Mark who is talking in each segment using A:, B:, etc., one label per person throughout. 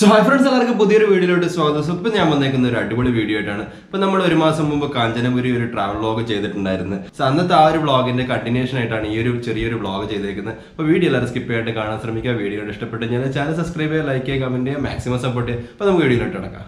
A: so hi friends എല്ലാവർക്കും പുതിയൊരു വീഡിയോയിലോട്ട് സ്വാഗതം സോ ഇപ്പം ഞാൻ വന്നേക്കുന്ന ഒരു അടിപൊളി വീഡിയോ ആയിട്ടാണ് ഇപ്പം നമ്മൾ ഒരു മാസം മുമ്പ് കാഞ്ചനപുരി ഒരു ട്രാവൽ വ്ളോഗ് ചെയ്തിട്ടുണ്ടായിരുന്നു സോ അന്നത്തെ ആ ഒരു വ്ളോഗിന്റെ കണ്ടിന്യൂഷൻ ആയിട്ടാണ് ഈ ഒരു ചെറിയൊരു വ്ളോഗ് ചെയ്തേക്കുന്നത് അപ്പോൾ വീഡിയോ എല്ലാവരും സ്കിപ്പ് ചെയ്യായിട്ട് കാണാൻ ശ്രമിക്കുക വീഡിയോ ഇഷ്ടപ്പെട്ട് ഞാൻ ചാനൽ സബ്സ്ക്രൈബ് ചെയ്യുക ലൈക്ക് ചെയ്യുക കമന്റ് ചെയ്യുക മാക്സിമം സപ്പോർട്ട് ചെയ്യുക അപ്പോൾ നമുക്ക് വീഡിയോയിലോട്ട് കിടക്കാം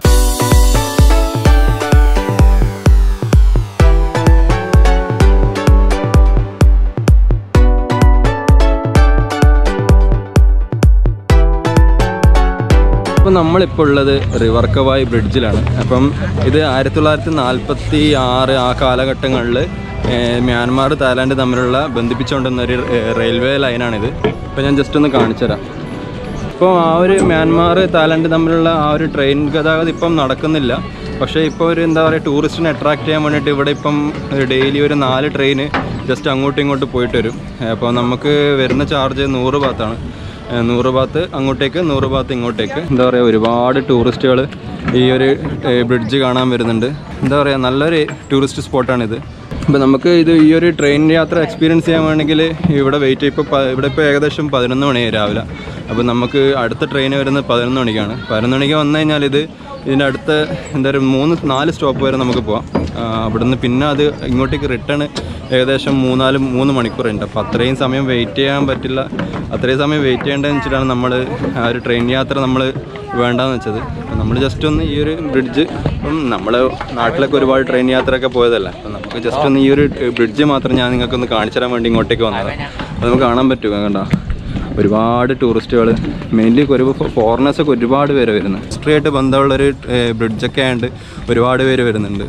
A: അപ്പോൾ നമ്മളിപ്പോൾ ഉള്ളത് റിവർ കവായ് ബ്രിഡ്ജിലാണ് അപ്പം ഇത് ആയിരത്തി തൊള്ളായിരത്തി നാൽപ്പത്തി ആറ് ആ കാലഘട്ടങ്ങളിൽ മ്യാൻമാർ തായ്ലാൻഡ് തമ്മിലുള്ള ബന്ധിപ്പിച്ചുകൊണ്ടിരുന്ന ഒരു ഏഹ്, റെയിൽവേ ലൈനാണിത് അപ്പോൾ ഞാൻ ജസ്റ്റ് ഒന്ന് കാണിച്ചുതരാം ഇപ്പോൾ ആ ഒരു മ്യാൻമാർ തായ്ലാൻഡ് തമ്മിലുള്ള ആ ഒരു ട്രെയിൻ ഗതാഗതം ഇപ്പം നടക്കുന്നില്ല പക്ഷേ ഇപ്പോൾ ഒരു എന്താ പറയുക ടൂറിസ്റ്റിനെ അട്രാക്ട് ചെയ്യാൻ വേണ്ടിയിട്ട് ഇവിടെ ഇപ്പം ഡെയിലി ഒരു നാല് ട്രെയിന് ജസ്റ്റ് അങ്ങോട്ടും ഇങ്ങോട്ടും പോയിട്ട് വരും അപ്പോൾ നമുക്ക് വരുന്ന ചാർജ് നൂറ് ബാത്താണ് ഏഹ് നൂറ് ബാത്ത് അങ്ങോട്ടേക്ക് നൂറ് ബാത്ത് ഇങ്ങോട്ടേക്ക് എന്താ പറയുക ഒരുപാട് ടൂറിസ്റ്റുകൾ ഈ ഒരു ബ്രിഡ്ജ് കാണാൻ വരുന്നുണ്ട് എന്താ പറയുക നല്ലൊരു ടൂറിസ്റ്റ് സ്പോട്ടാണിത് അപ്പോൾ നമുക്ക് ഇത് ഈ ഒരു ട്രെയിൻ യാത്ര എക്സ്പീരിയൻസ് ചെയ്യാൻ വേണമെങ്കിൽ ഇവിടെ വെയിറ്റ് ഇപ്പോൾ ഇവിടെ ഇപ്പോൾ ഏകദേശം പതിനൊന്ന് മണിയായി രാവിലെ അപ്പോൾ നമുക്ക് അടുത്ത ട്രെയിൻ വരുന്നത് പതിനൊന്ന് മണിക്കാണ് പതിനൊന്ന് മണിക്ക് വന്നു കഴിഞ്ഞാൽ ഇത് ഇതിൻ്റെ അടുത്ത എന്താ പറയുക മൂന്ന് നാല് സ്റ്റോപ്പ് വരെ നമുക്ക് പോവാം ആ, അവിടുന്ന് പിന്നെ അത് ഇങ്ങോട്ടേക്ക് റിട്ടേൺ ഏകദേശം മൂന്നാല് മൂന്ന് മണിക്കൂറുണ്ട് അപ്പോൾ അത്രയും സമയം വെയിറ്റ് ചെയ്യാൻ പറ്റില്ല അത്രയും സമയം വെയിറ്റ് ചെയ്യേണ്ടതെന്ന് വെച്ചിട്ടാണ് നമ്മൾ ആ ഒരു ട്രെയിൻ യാത്ര നമ്മൾ വേണ്ടാന്ന് വെച്ചത് അപ്പോൾ നമ്മൾ ജസ്റ്റ് ഒന്ന് ഈ ഒരു ബ്രിഡ്ജ് ഇപ്പം നമ്മൾ നാട്ടിലൊക്കെ ഒരുപാട് ട്രെയിൻ യാത്രയൊക്കെ പോയതല്ല അപ്പം നമുക്ക് ജസ്റ്റ് ഒന്ന് ഈ ഒരു ബ്രിഡ്ജ് മാത്രം ഞാൻ നിങ്ങൾക്കൊന്ന് കാണിച്ചു തരാൻ വേണ്ടി ഇങ്ങോട്ടേക്ക് വന്നത് അപ്പോൾ നമുക്ക് കാണാൻ പറ്റുമോ കണ്ടോ ഒരുപാട് ടൂറിസ്റ്റുകൾ മെയിൻലി ഒരു ഫോറിനേഴ്സൊക്കെ ഒരുപാട് പേര് വരുന്നു ഹിസ്റ്ററി ആയിട്ട് ബന്ധമുള്ളൊരു ബ്രിഡ്ജൊക്കെ ആയതുകൊണ്ട് ഒരുപാട് പേര് വരുന്നുണ്ട്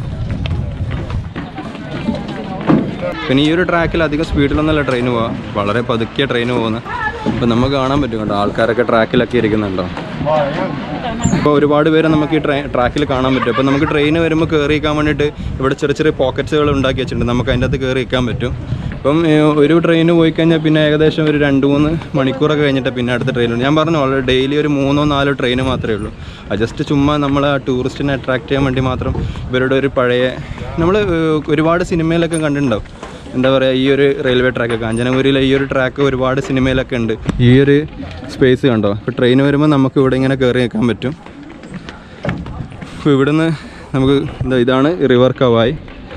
A: പിന്നെ ഈ ഒരു ട്രാക്കിൽ അധികം സ്പീഡിലൊന്നുമല്ല ട്രെയിൻ പോവാ വളരെ പതുക്കിയ ട്രെയിൻ പോകുന്നത് അപ്പം നമുക്ക് കാണാൻ പറ്റും കേട്ടോ ആൾക്കാരൊക്കെ ട്രാക്കിലൊക്കെ ഇരിക്കുന്നുണ്ടോ ഇപ്പോൾ ഒരുപാട് പേര് നമുക്ക് ഈ ട്രെയിൻ ട്രാക്കിൽ കാണാൻ പറ്റും അപ്പോൾ നമുക്ക് ട്രെയിൻ വരുമ്പോൾ കയറി നിൽക്കാൻ വേണ്ടിയിട്ട് ഇവിടെ ചെറിയ ചെറിയ പോക്കറ്റ്സുകൾ ഉണ്ടാക്കി വെച്ചിട്ടുണ്ട് നമുക്ക് അതിൻ്റെ അകത്ത് കയറി നിൽക്കാൻ പറ്റും അപ്പം ഏഹ്, ഒരു ട്രെയിൻ പോയി കഴിഞ്ഞാൽ പിന്നെ ഏകദേശം ഒരു രണ്ട് മൂന്ന് മണിക്കൂറൊക്കെ കഴിഞ്ഞിട്ട് പിന്നെ അടുത്ത ട്രെയിൻ ഞാൻ പറഞ്ഞു വളരെ ഡെയിലി ഒരു മൂന്നോ നാലോ ട്രെയിൻ മാത്രമേ ഉള്ളൂ അത് ജസ്റ്റ് ചുമ്മാ നമ്മൾ ആ ടൂറിസ്റ്റിനെ അട്രാക്ട് ചെയ്യാൻ വേണ്ടി മാത്രം ഇവരുടെ ഒരു പഴയ നമ്മൾ ഒരുപാട് സിനിമയിലൊക്കെ കണ്ടിട്ടുണ്ടാവും എന്താ പറയുക ഈ ഒരു റെയിൽവേ ട്രാക്ക് കാഞ്ചനപുരിയിലെ ഈ ഒരു ട്രാക്ക് ഒരുപാട് സിനിമയിലൊക്കെ ഉണ്ട് ഈ ഒരു സ്പേസ് കണ്ടോ ഇപ്പോൾ ട്രെയിൻ വരുമ്പോൾ നമുക്ക് ഇവിടെ ഇങ്ങനെ കയറി നിൽക്കാൻ പറ്റും അപ്പോൾ ഇവിടുന്ന് നമുക്ക് എന്താ ഇതാണ് റിവർ കവായ്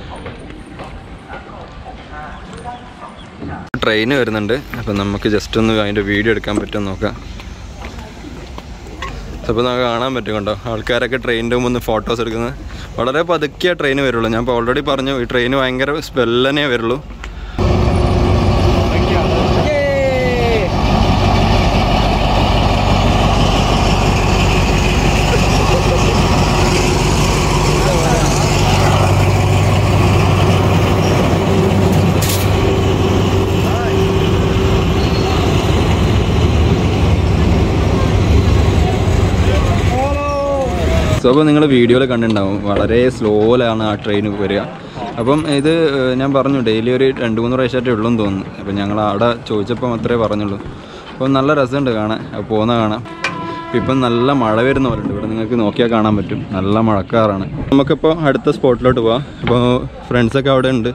A: ട്രെയിൻ വരുന്നുണ്ട് അപ്പം നമുക്ക് ജസ്റ്റ് ഒന്ന് അതിൻ്റെ വീഡിയോ എടുക്കാൻ പറ്റുമോ നോക്കാം അപ്പോൾ നമുക്ക് കാണാൻ പറ്റും കണ്ടോ ആൾക്കാരൊക്കെ ട്രെയിനിൻ്റെ മുമ്പ് ഒന്ന് ഫോട്ടോസ് എടുക്കുന്നത് വളരെ പതുക്കിയ ട്രെയിൻ വരുള്ളൂ ഞാൻ ഇപ്പോൾ ഓൾറെഡി പറഞ്ഞു ഈ ട്രെയിൻ ഭയങ്കര സ്പെല്ലനേ വരുള്ളൂ സോ അപ്പോൾ നിങ്ങൾ വീഡിയോയിൽ കണ്ടിട്ടുണ്ടാവും വളരെ സ്ലോയിലാണ് ആ ട്രെയിൻ വരിക അപ്പം ഇത് ഏഹ്, ഞാൻ പറഞ്ഞു ഡെയിലി ഒരു രണ്ട് മൂന്ന് പ്രാവശ്യമായിട്ടേ ഉള്ളൂ എന്ന് തോന്നുന്നു അപ്പം ഞങ്ങൾ അവിടെ ചോദിച്ചപ്പോൾ മാത്രമേ പറഞ്ഞുള്ളൂ അപ്പോൾ നല്ല രസമുണ്ട് കാണാൻ അപ്പോൾ പോകുന്ന കാണാം ഇപ്പം ഇപ്പം നല്ല മഴ വരുന്ന പോലെ ഉണ്ട് ഇവിടെ നിങ്ങൾക്ക് നോക്കിയാൽ കാണാൻ പറ്റും നല്ല മഴക്കാറാണ് നമുക്കിപ്പോൾ അടുത്ത സ്പോട്ടിലോട്ട് പോവാം അപ്പോൾ ഫ്രണ്ട്സൊക്കെ അവിടെ ഉണ്ട്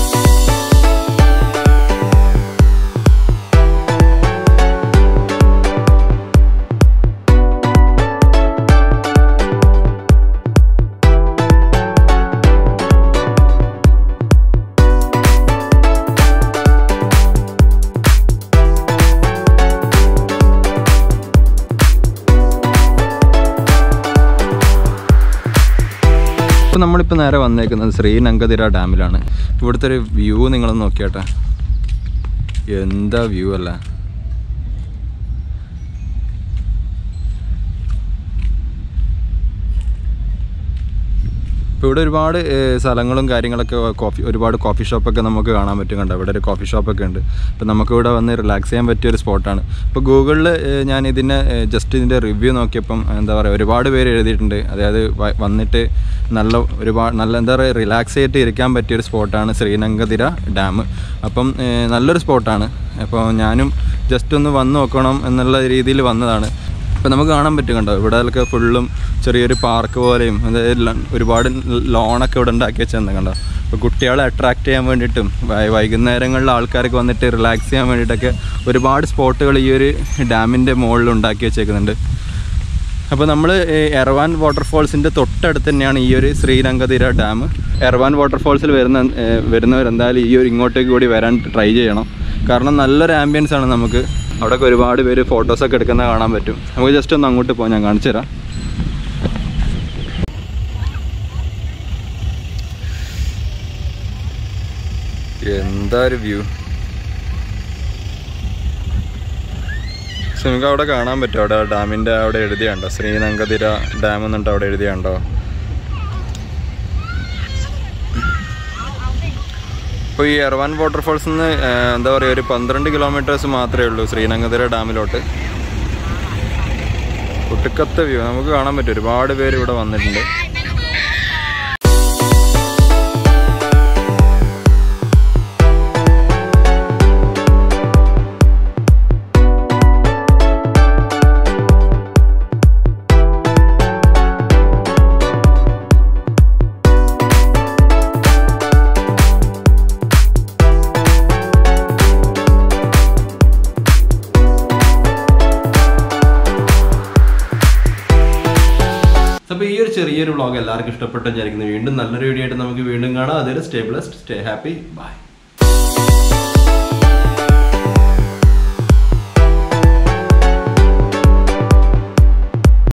A: ഇപ്പോൾ നമ്മളിപ്പോൾ നേരെ വന്നേക്കുന്നത് ശ്രീനങ്കതിര ഡാമിലാണ് ഇവിടുത്തെ ഒരു വ്യൂ നിങ്ങളൊന്ന് നോക്കിയാട്ടെ എന്താ വ്യൂ അല്ല ഇപ്പോൾ ഇവിടെ ഒരുപാട് ഏഹ്, സ്ഥലങ്ങളും കാര്യങ്ങളൊക്കെ കോഫി ഒരുപാട് കോഫി ഷോപ്പൊക്കെ നമുക്ക് കാണാൻ പറ്റും കണ്ടോ ഇവിടെ ഒരു കോഫി ഷോപ്പൊക്കെ ഉണ്ട് അപ്പോൾ നമുക്ക് ഇവിടെ വന്ന് റിലാക്സ് ചെയ്യാൻ പറ്റിയ ഒരു സ്പോട്ടാണ് ഇപ്പോൾ ഗൂഗിളിൽ ഞാൻ ഇതിൻ്റെ ജസ്റ്റ് ഇതിൻ്റെ റിവ്യൂ നോക്കിയപ്പം എന്താ പറയുക ഒരുപാട് പേര് എഴുതിയിട്ടുണ്ട് അതായത് വ- വന്നിട്ട് നല്ല ഒരുപാട് നല്ല എന്താ പറയുക റിലാക്സ് ആയിട്ട് ഇരിക്കാൻ പറ്റിയ ഒരു സ്പോട്ടാണ് ശ്രീനങ്കതിര ഡാം അപ്പം ഏഹ്, നല്ലൊരു സ്പോട്ടാണ് അപ്പോൾ ഞാനും ജസ്റ്റ് ഒന്ന് വന്ന് നോക്കണം എന്നുള്ള രീതിയിൽ വന്നതാണ് ഇപ്പം നമുക്ക് കാണാൻ പറ്റും കണ്ടോ ഇവിടെ ഫുള്ളും ചെറിയൊരു പാർക്ക് പോലെയും അതായത് ല- ഒരുപാട് ലോണൊക്കെ ഇവിടെ ഉണ്ടാക്കി വെച്ചെന്ന് കണ്ടോ ഇപ്പോൾ കുട്ടികളെ അട്രാക്ട് ചെയ്യാൻ വേണ്ടിയിട്ടും വൈ- വൈകുന്നേരങ്ങളിൽ ആൾക്കാരൊക്കെ വന്നിട്ട് റിലാക്സ് ചെയ്യാൻ വേണ്ടിയിട്ടൊക്കെ ഒരുപാട് സ്പോട്ടുകൾ ഈ ഒരു ഡാമിൻ്റെ മുകളിൽ ഉണ്ടാക്കി വെച്ചേക്കുന്നുണ്ട് അപ്പോൾ നമ്മൾ എർവാൻ വാട്ടർഫോൾസിൻ്റെ തൊട്ടടുത്ത് തന്നെയാണ് ഈ ഒരു ശ്രീരംഗതിര ഡാം എർവാൻ വാട്ടർഫോൾസിൽ വരുന്ന ഏഹ്, വരുന്നവരെന്തായാലും ഈ ഒരു ഇങ്ങോട്ടേക്ക് കൂടി വരാൻ ട്രൈ ചെയ്യണം കാരണം നല്ലൊരു ആംബിയൻസ് ആണ് നമുക്ക് അവിടെയൊക്കെ ഒരുപാട് പേര് ഫോട്ടോസൊക്കെ എടുക്കുന്ന കാണാൻ പറ്റും നമുക്ക് ജസ്റ്റ് ഒന്ന് അങ്ങോട്ട് പോകാം ഞാൻ കാണിച്ചു തരാം എന്താ ഒരു വ്യൂ പക്ഷെ നമുക്ക് അവിടെ കാണാൻ പറ്റും അവിടെ ഡാമിൻ്റെ അവിടെ എഴുതിയുണ്ടോ ശ്രീനങ്കതിര ഡാം എന്നിട്ട് അവിടെ എഴുതിയുണ്ടോ ഇപ്പോൾ ഈ എർവാൻ വാട്ടർഫോൾസ് നിന്ന് എന്താ പറയുക ഒരു പന്ത്രണ്ട് കിലോമീറ്റേഴ്സ് മാത്രമേ ഉള്ളൂ ശ്രീനങ്കതിര ഡാമിലോട്ട് ഒട്ടുക്കത്തെ വ്യൂ നമുക്ക് കാണാൻ പറ്റും ഒരുപാട് പേര് ഇവിടെ വന്നിട്ടുണ്ട് അപ്പോൾ ഈ ഒരു ചെറിയൊരു വ്ളോഗ് എല്ലാവർക്കും ഇഷ്ടപ്പെട്ടു വിചാരിക്കുന്നു വീണ്ടും നല്ലൊരു വീഡിയോ ആയിട്ട് നമുക്ക് വീണ്ടും കാണാം അതൊരു stay blessed stay happy by